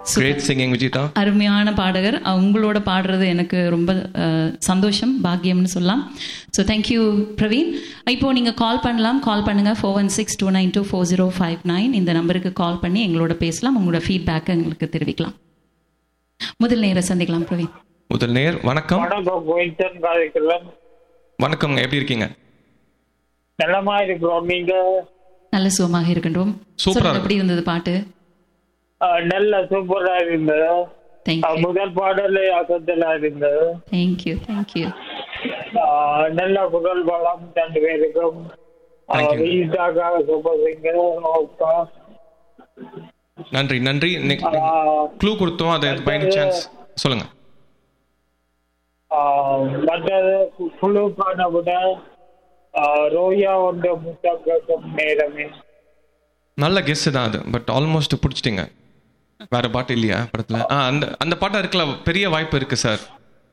Great singing Vijitha அருமையான பாடகர் உங்களோட பாடுறது எனக்கு ரொம்ப அஹ், சந்தோஷம் பாக்கியம்னு சொல்லலாம் ஸோ தேங்க்யூ பிரவீன் இப்போ நீங்கள் கால் பண்ணலாம் கால் பண்ணுங்கள் four one six two nine two four zero five nine இந்த நம்பருக்கு கால் பண்ணி எங்களோட பேசலாம் உங்களோட ஃபீட்பேக்கை எங்களுக்கு தெரிவிக்கலாம் முதல் நேர சந்திக்கலாம் பிரவீன் முதல் நேர் வணக்கம் வணக்கம் கோயின்சன் காரைக்குளம் வணக்கங்க எப்படி இருக்கீங்க நல்லமா இருக்கிறோம் நீங்க நல்ல சுகமாக இருக்கின்றோம் சூப்பரா சொல்லுங்க, இருக்கு. எப்படி இருந்தது பாட்டு அஹ், நல்ல சூப்பரா இருந்தது அஹ், தேங்க்யூ முதல் பாடலே அசத்தலா இருந்தது தேங்க்யூ தேங்க்யூ அஹ், நல்ல குரல் வளம் ரெண்டு பேருக்கும் Thank you. வீட்டாக்காக சூப்பர் சிங்கர் ஓப்பா நன்றி நன்றி க்ளூ கொடுத்தோம் அதை பை சான்ஸ் சொல்லுங்க மற்றது கு- குழு பாட விட அஹ், ரோயா ஒன்று முத்தம் நேரமே நல்ல கெஸ் தான் அது பட் ஆல்மோஸ்ட் பிடிச்சிட்டிங்க வேற பாட்டு இல்லையா படத்துல ஆ அந்த அந்த பாட்டா இருக்கல பெரிய வாய்ப்பு இருக்கு சார்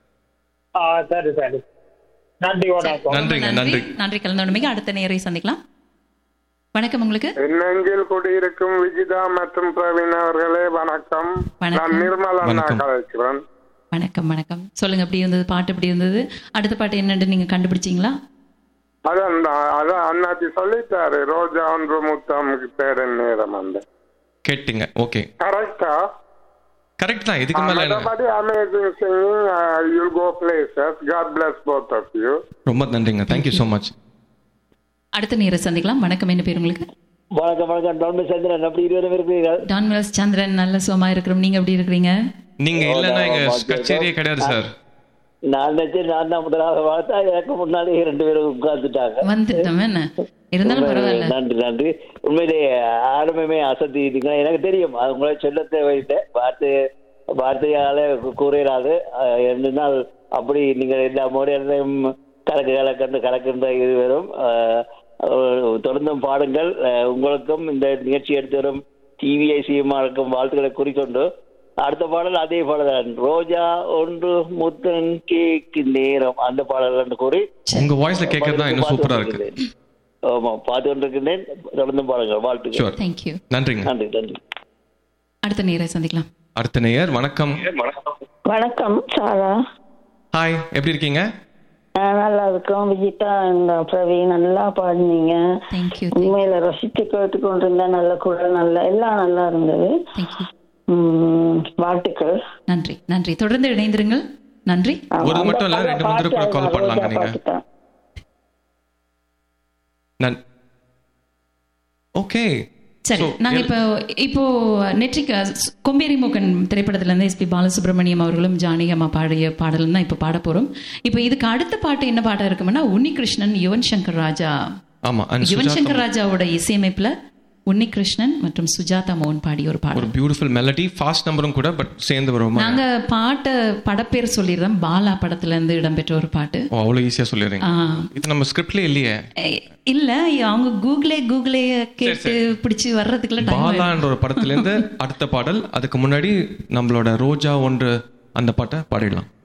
அஹ், சரி சரி நன்றி வணக்கம் நன்றிங்க நன்றி நன்றி கலந்தோடமைக்கு அடுத்த நேரை சந்திக்கலாம் வணக்கம் உங்களுக்கு நெஞ்சில் குடியிருக்கும் விஜிதா மற்றும் பிரவீன் அவர்களே வணக்கம் வணக்கம். நான் நிர்மலா வணக்கம். கலைக்கிறேன் வணக்கம் வணக்கம் சொல்லுங்க எப்படி இருந்தது பாட்டு எப்படி இருந்தது அடுத்த பாட்டு என்னன்னு நீங்க கண்டுபிடிச்சீங்களா அதான் தான், அதான் அண்ணாச்சி சொல்லிட்டாரு ரோஜா ஒன்று முத்தம் தேட நேரம் அந்த கேட்டீங்க ஓகே கரெக்டா கரெக்ட் தான் இதுக்கு மேல என்ன? மற்றபடி amazing singing you'll go places God bless both of you ரொம்ப நன்றிங்க தேங்க்யூ ஸோ மச் அடுத்த நேரை சந்திக்கலாம் வணக்கம் என்ன பேர் உங்களுக்கு வணக்கம் வணக்கம் டாக்டர் சந்திரன் அப்படி இருவரும் இருக்கிறீர்கள் டான்வெல்ஸ் சந்திரன் நல்ல சுகமா இருக்கிறோம் நீங்க எப்படி இருக்கிறீங்க நீங்க இல்லைன்னா எங்க கச்சேரியே கிடையாது சார் நான் நினைச்சு நான் தான் முதலாக பார்த்தா எனக்கு முன்னாடி ரெண்டு பேரும் உட்கார்ந்துட்டாங்க வந்துட்டோம் என்ன இருந்தாலும் பரவாயில்ல நன்றி நன்றி உண்மையிலே ஆரம்பமே அசத்திட்டீங்க எனக்கு தெரியும் அது உங்களை சொல்ல தேவையில்லை வார்த்தை வார்த்தையால கூறிடாது என்றால் அப்படி நீங்கள் எல்லா முறையிலும் கலக்கு கலக்கன்று கலக்கின்ற இருவரும் அஹ், அஹ், தொடர்ந்தும் பாடுங்கள் அஹ், உங்களுக்கும் இந்த நிகழ்ச்சி எடுத்து வரும் டிவிஐ சிஎம்ஆருக்கும் வாழ்த்துக்களை கூறிக்கொண்டு அடுத்த பாடல் அதே பாடல் தான் ரோஜா ஒன்று முத்தன் கேக்கு நேரம் அந்த பாடல் என்று கூறி உங்க வாய்ஸ்ல கேட்கறது தான் இன்னும் பார்த்து சூப்பரா இருக்கு கொண்டிருக்கிறேன். ஆமா பார்த்து கொண்டிருக்கிறேன் தொடர்ந்து பாருங்கள் வாழ்த்துக்கள் ஷூர் தேங்க்யூ நன்றிங்க நன்றி நன்றி அடுத்த நேரை சந்திக்கலாம் அடுத்த நேயர் வணக்கம் வணக்கம் சாரா ஹாய் எப்படி இருக்கீங்க நான் நல்லா இருக்கோம் விஜிதா இந்த பிரவீன் நல்லா பாடினீங்க தேங்க்யூ உண்மையில ரசித்து கேட்டு கொண்டிருந்தேன் நல்ல குரல் நல்ல எல்லாம் நல்லா இருந்தது தேங்க்யூ உம், வாழ்த்துக்கள் நன்றி நன்றி தொடர்ந்து இணைந்திருங்கள் நன்றி ஒரு மட்டும் இல்ல, ரெண்டு மூணு தடவை கூட call பண்ணலாங்க நீங்க. பார்த்துட்டேன் நன் ஓகே சரி நாங்க இப்போ இப்போ நெற்றிக்கு கொம்பேரி மூக்கன் திரைப்படத்துல இருந்து எஸ்பி பாலசுப்ரமணியம் அவர்களும் ஜானகி அம்மா பாடிய பாடலும் தான் இப்போ பாட போறோம் இப்போ இதுக்கு அடுத்த பாட்டு என்ன பாட்டா இருக்கும்னா உன்னிகிருஷ்ணன் யுவன் சங்கர் ராஜா ஆமா and யுவன் சுஜாதா சங்கர் ராஜாவோட இசையமைப்புல உன்னிகிருஷ்ணன் மற்றும் சுஜாதா மோகன் பாடிய ஒரு பாடல் ஒரு பியூட்டிஃபுல் மெலடி ஃபாஸ்ட் நம்பரும் கூட பட் சேர்ந்து வருமா நாங்க பாட்டை படப்பேர் சொல்லிடுறோம் பாலா படத்துல இருந்து இடம்பெற்ற ஒரு பாட்டு ஓ அவ்வளவு ஈஸியா சொல்லிடுறீங்க ஆ, இது நம்ம ஸ்கிரிப்ட்லயே இல்லையே எ- இல்ல அவங்க கூகுளே கூகுளே கேட்டு பிடிச்சு வர்றதுக்குள்ள டைம் பாலான்ற ஒரு படத்துல இருந்து அடுத்த பாடல் அதுக்கு முன்னாடி நம்மளோட ரோஜா ஒன்று அந்த பாட்டை பாடிடலாம்